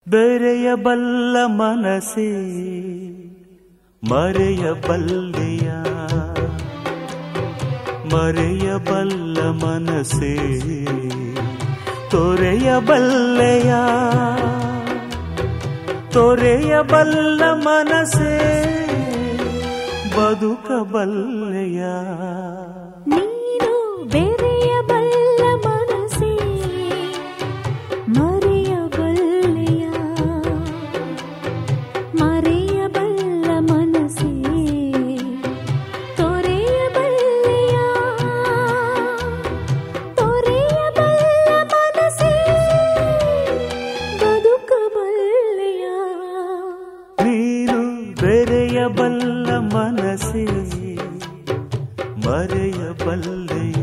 ಬೆರೆಯಬಲ್ಲ ಮನಸ್ಸೇ ಮರೆಯಬಲ್ಲೆಯ ಮರೆಯಬಲ್ಲ ಮನಸ್ಸೇ ತೊರೆಯಬಲ್ಲೆಯ ತೊರೆಯಬಲ್ಲ ಮನಸ್ಸೇ ಬದುಕಬಲ್ಲೆಯ ನೀನು ಬೆರೆಯಬಲ್ಲ ಮನಸ್ಸೇ ಮರೆಯಬಲ್ಲೆಯ ಮರೆಯಬಲ್ಲ ಮನಸ್ಸೇ ತೊರೆಯಬಲ್ಲೆಯ ತೊರೆಯಬಲ್ಲ ಮನಸ್ಸೇ ಬದುಕಬಲ್ಲೆಯ ನೀನು ಬೆರೆಯಬಲ್ಲ ಮನಸ್ಸೇ ಮರೆಯಬಲ್ಲೆಯ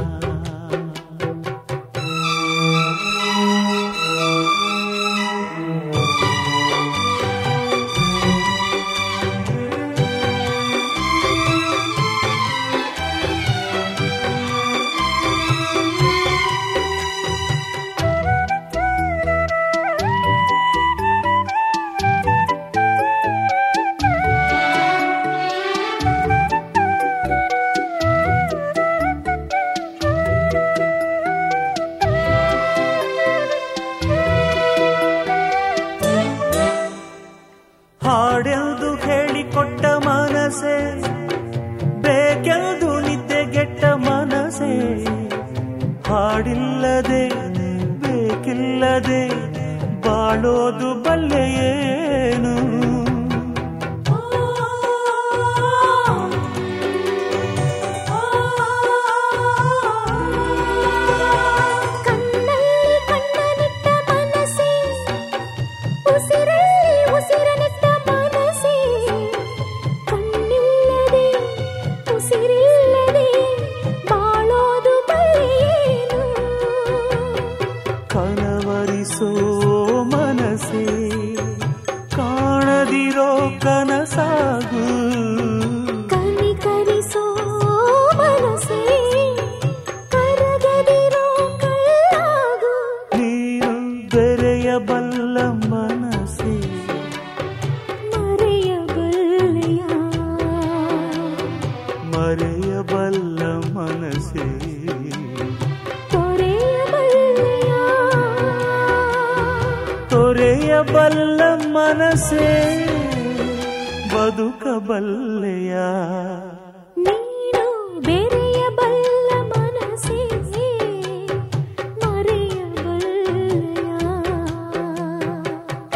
ಹಾಡೆಂದು ಹೇಳಿಕೊಟ್ಟ ಮನಸ್ಸೇ ಬೇಕೆಂದು ನಿದ್ದೆಗೆಟ್ಟ ಮನಸ್ಸೇ ಹಾಡಿಲ್ಲದೆ ಬೇಕಿಲ್ಲದೆ ಬಾಳೋದು ಬಲ್ಲೆಯೇನು ಕಣ್ಣಲ್ಲಿ ಕಣ್ಣನಿಟ್ಟ ಮನಸ್ಸೇ ಉಸಿರಲ್ಲಿ ಉಸಿರನಿಟ್ಟ ಮನಸ್ಸೇ ಕಣ್ಣಿಲ್ಲದೆ ಉಸಿರಿಲ್ಲದೆ ಬಾಳೋದು ಬಲ್ಲೆಯೇನು ಕನವರಿಸೋ ಮನಸ್ಸೇ ಕಾಣದಿರೋ ಕನಸಾಗು ಕನಿಕರಿಸೋ ಮನಸ್ಸೇ ಕರಗದಿರೋ ಕಲ್ಲಾಗು ನೀನು ಬೆರೆಯಬಲ್ಲ ಮನಸ್ಸೇ ಮರೆಯಬಲ್ಲೆಯ ಮರೆಯಬಲ್ಲ ಮನಸ್ಸೇ ತೊರೆಯಬಲ್ಲೆಯ ತೊರೆಯಬಲ್ಲ ಮನಸ್ಸೇ ಬದುಕಬಲ್ಲೆಯ ನೀನು ಬೆರೆಯಬಲ್ಲ ಮನಸ್ಸೇ ಮರೆಯಬಲ್ಲೆಯ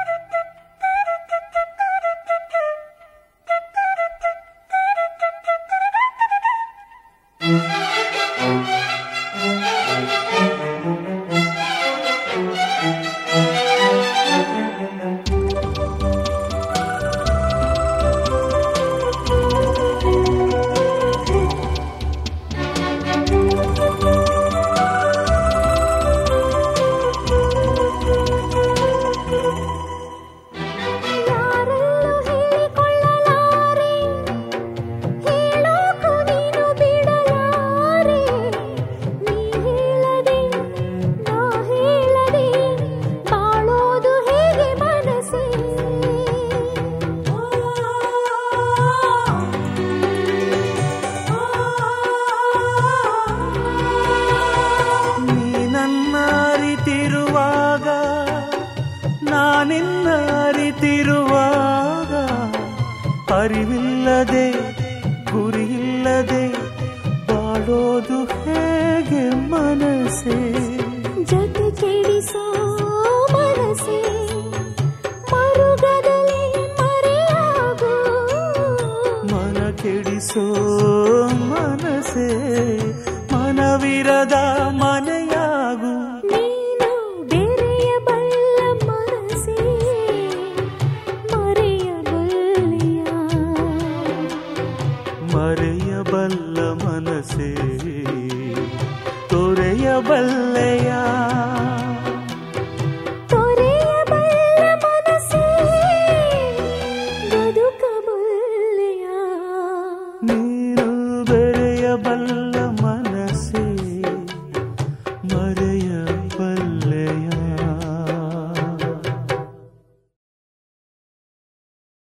ಯಾರಲ್ಲೂ ಹೇಳಿಕೊಳ್ಳಲಾರೆ ಹೇಳೋಕು ನೀನು ಬಿಡಲಾರೆ ನೀ ಹೇಳದೆ ನಾ ಹೇಳದೆ ಬಾಳೋದು ಹೇಗೆ ಮನಸ್ಸೇ ನೀ ನನ್ನ ಅರಿತಿರುವಾಗ ನಾನಿನ್ನ ಅರಿತಿರುವಾಗ ಅರಿವಿಲ್ಲದೆ ಗುರಿಯಿಲ್ಲದೆ ಬಾಳೋದು ಹೇಗೆ ಮನಸ್ಸೇ ಜೊತೆ ಕೆಡಿಸೋ ಮನಸ್ಸೇ ಮರುಗದಲ್ಲಿ ಮರೆಯಾಗು ಮನ ಕೆಡಿಸೋ